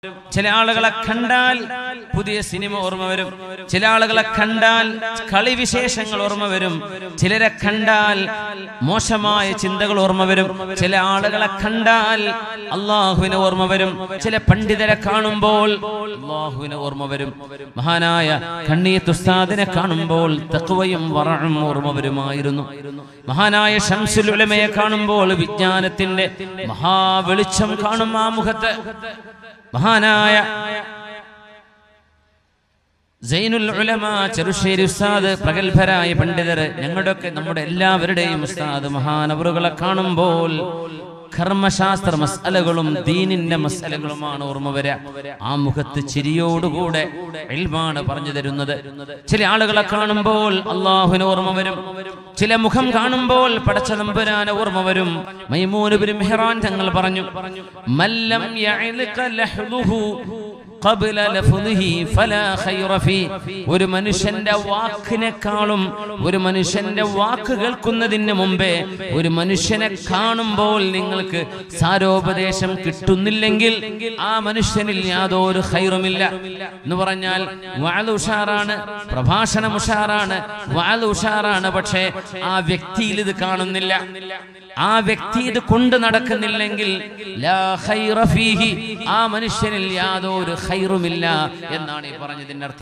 ചില ആളുകളെ കണ്ടാൽ പുതിയ സിനിമ ഓർമ്മ വരും ചില ആളുകളെ കണ്ടാൽ കളിവിശേഷങ്ങൾ ഓർമ്മ വരും ചിലരെ കണ്ടാൽ മോശമായ ചിന്തകൾ ഓർമ്മ വരും ചില ആളുകളെ കണ്ടാൽ അള്ളാഹുവിനെ ഓർമ്മ വരും ചില പണ്ഡിതരെ കാണുമ്പോൾ അള്ളാഹുവിനെ ഓർമ്മ വരും മഹാനായ കണ്ണീത്ത് ഉസ്താദിനെ കാണുമ്പോൾ തക്വയും വറഴും ഓർമ്മ വരുമായിരുന്നു മഹാനായ ഷംസുൽ ഉലമയെ കാണുമ്പോൾ വിജ്ഞാനത്തിന്റെ മഹാവെളിച്ചം കാണും ആ മുഖത്ത് മഹാനായ സൈനുൽ ഉലമ ചെറുശ്ശേരി ഉസ്താദ് പ്രഗത്ഭരായ പണ്ഡിതർ ഞങ്ങളുടെയൊക്കെ നമ്മുടെ എല്ലാവരുടെയും ഉസ്താദ് മഹാനവറുകളെ കാണുമ്പോൾ കർമ്മശാസ്ത്ര മസലകളും ദീനിന്റെ മസലകളുമാണ് ഓർമ്മ വരിക ആ മുഖത്ത് ചിരിയോടുകൂടെ ഇൽമാണ് പറഞ്ഞു തരുന്നത് ചില ആളുകളെ കാണുമ്പോൾ അള്ളാഹുവിന് ഓർമ്മ വരും ചില മുഖം കാണുമ്പോൾ പടച്ച നമ്പുരാന് ഓർമ്മ വരും മൈമൂനുബിൻ മെഹ്റാൻ തങ്ങൾ പറഞ്ഞു മല്ലം യഅ്ലിക ലഹ്ദുഹു ഖബ്ല ലഫ്ദിഹി ഫലാ ഖൈറ ഫീ ഒരു മനുഷ്യന്റെ വാക്കിനെക്കാളും ഒരു മനുഷ്യന്റെ വാക്ക് കേൾക്കുന്നതിന് മുമ്പേ ഒരു മനുഷ്യനെ കാണുമ്പോൾ നിങ്ങൾക്ക് സാരോപദേശം കിട്ടുന്നില്ലെങ്കിൽ ആ മനുഷ്യനിൽ യാതൊരു ഖൈറുമില്ല എന്ന് പറഞ്ഞാൽ വാൽ ഉഷാറാണ് പ്രഭാഷണം ഉഷാറാണ് വാൽ ഉഷാറാണ് പക്ഷേ ആ വ്യക്തിയിൽ ഇത് കാണുന്നില്ല ആ വ്യക്തി ഇത് കൊണ്ട് നടക്കുന്നില്ലെങ്കിൽ ലാ ഖൈറ ഫീഹി ആ മനുഷ്യനിൽ യാതൊരു ഖൈറുമില്ല എന്നാണ് ഈ പറഞ്ഞതിന്റെ അർത്ഥം